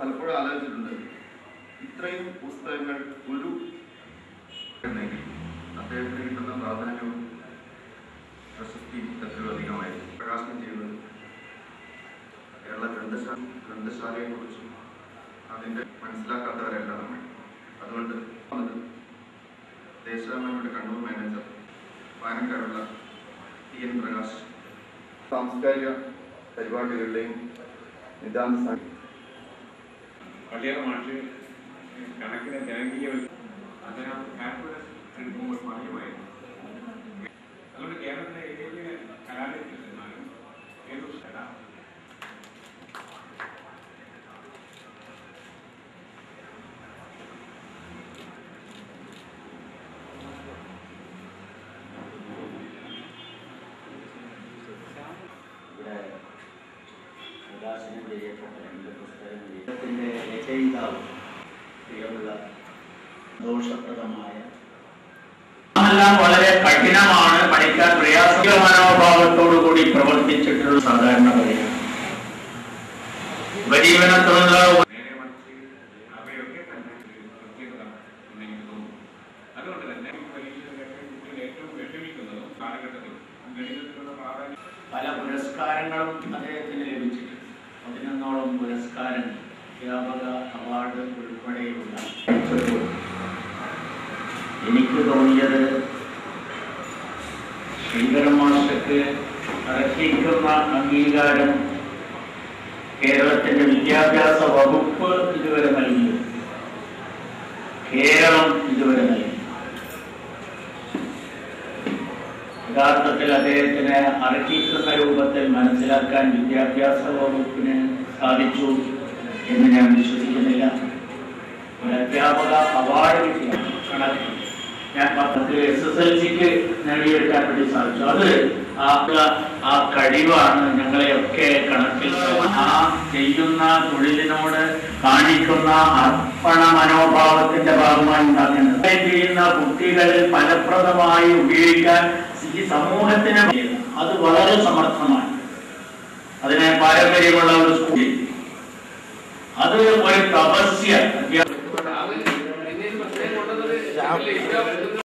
പലപ്പോഴും ആലോചിച്ചിട്ടുണ്ട് ഇത്രയും പുസ്തകങ്ങൾ ഒരു ഉണ്ടെങ്കിൽ അദ്ദേഹത്തിന് കിട്ടുന്ന പ്രാധാന്യവും പ്രശസ്തിയും എത്രയോ അധികമായിരുന്നു പ്രകാശനം ചെയ്യുന്നത് കേരള ഗ്രന്ഥശാല ഗ്രന്ഥശാലയെ കുറിച്ചും അതിൻ്റെ മനസ്സിലാക്കാത്തവരല്ല നമ്മൾ അതുകൊണ്ട് അത് ദേശാഭിമാനിയുടെ കണ്ണൂർ മാനേജർ പാനക്കാടുള്ള ടി എൻ പ്രകാശ് സാംസ്കാരിക പരിപാടികളുടെയും നിതാന്ത സാ- പള്ളിയാർ മാഷ് കണക്കിന് ജനകീയ അദ്ദേഹം കാൽക്കുലസ് എടുക്കുമ്പോൾ പറയുമായിരുന്നു അതുകൊണ്ട് കേരളത്തിലെ ഏത് കലാലയത്തിൽ ചെന്നാലും ഏതൊരു സ്ഥല ഇവിടെ പ്രകാശനം ചെയ്യപ്പെട്ട രണ്ട് പുസ്തകങ്ങൾ ജീവിതത്തിൻ്റെ രചയിതാവ് പ്രിയമുള്ള ദോഷപ്രദമായ എല്ലാം വളരെ കഠിനമാണ് പഠിക്കാൻ പ്രയാസ മനോഭാവത്തോടു കൂടി പ്രവർത്തിച്ചിട്ടുള്ള സാധാരണ പറയാം ഉപജീവനത്തിനുള്ള നേരെ മറിച്ച് അവയൊക്കെ തന്നെ ഒരു പ്രത്യേകത ഉണ്ടെങ്കിൽ തോന്നുന്നു അതുകൊണ്ട് തന്നെ ഈ പരീക്ഷയിലൊക്കെ കുട്ടികൾ ഏറ്റവും വിഷമിക്കുന്നതും കാലഘട്ടത്തിൽ ഗണിതത്തിലുള്ള പ്രാധാന്യം പല പുരസ്കാരങ്ങളും അദ്ദേഹത്തിന് ലഭിച്ചിട്ടുണ്ട് പതിനൊന്നോളം പുരസ്കാരങ്ങൾ അധ്യാപക അവാർഡ് ഉൾപ്പെടെയുള്ള എനിക്ക് തോന്നിയത് ശ്രീധരൻ മാസ്റ്റർക്ക് അർഹിക്കുന്ന അംഗീകാരം കേരളത്തിന്റെ വിദ്യാഭ്യാസ വകുപ്പ് ഇതുവരെ നൽകി കേരളം ഇതുവരെ നൽകി യഥാർത്ഥത്തിൽ അദ്ദേഹത്തിന് അർഹിക്കുന്ന രൂപത്തിൽ മനസ്സിലാക്കാൻ വിദ്യാഭ്യാസ വകുപ്പിന് സാധിച്ചു എന്ന് ഞാൻ വിശ്വസിക്കുന്നില്ല ഒരു അധ്യാപക അവാർഡ് കിട്ടിയ കണക്ക് ഞാൻ പത്രത്തിൽ എസ് എസ് എൽ സിക്ക് നേടിയെടുക്കാൻ വേണ്ടി സാധിച്ചു അത് ആ ആ കഴിവാണ് ഞങ്ങളെയൊക്കെ കണക്കിൽ ആ ചെയ്യുന്ന തൊഴിലിനോട് കാണിക്കുന്ന അർപ്പണ മനോഭാവത്തിന്റെ ഭാഗമായി ഉണ്ടാക്കേണ്ടത് ചെയ്യുന്ന കുട്ടികൾ ഫലപ്രദമായി ഉപയോഗിക്കാൻ ഈ സമൂഹത്തിന് അത് വളരെ സമർത്ഥമാണ് അതിന് പാരമ്പര്യമുള്ള ഒരു സ്കൂളിൽ അത് ഒരു തപസ്യ അധ്യാപക രാവിലെ പിന്നെ ഈ പ്രശ്നം കൊണ്ടുവന്നത്